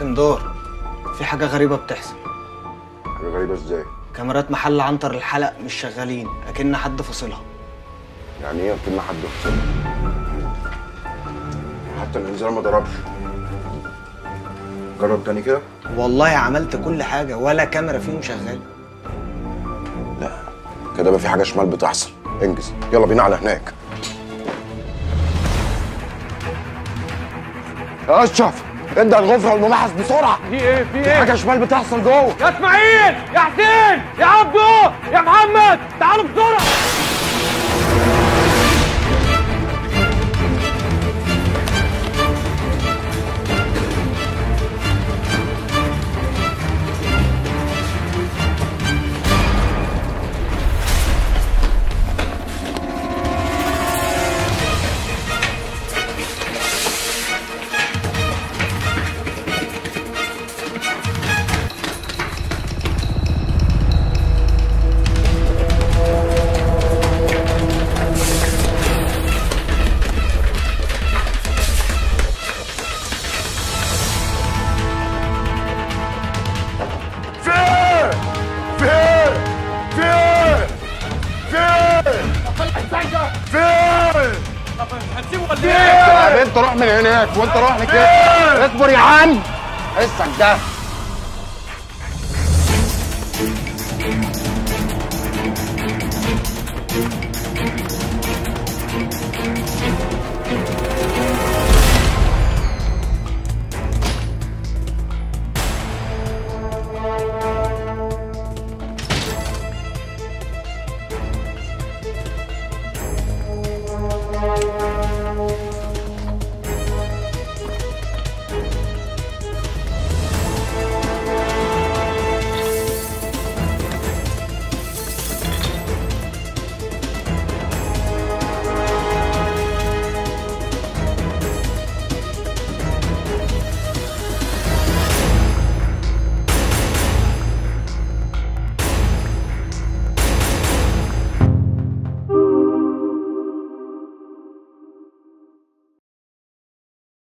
ساكن دار في حاجة غريبة بتحصل حاجه غريبه ازاي كاميرات محل عنتر الحلق مش شغالين أكن حد فاصلها يعني ايه كلمه حد خسر حتى الانذار ما ضربش جرب تاني كده والله عملت كل حاجة ولا كاميرا فيهم شغالة لا كده بقى في حاجه شمال بتحصل انجز يلا بينا على هناك يا اشرف ادى الغفره والمباحث بسرعه في ايه في في ايه حاجه شمال بتحصل جوه يا اسماعيل يا حسين يا عبدو يا محمد تعالوا بسرعه فين فين فين فين فين هتسيبه ولا ايه يا بنت روح من هناك وانت روح لكده اصبر يا عم حسك ده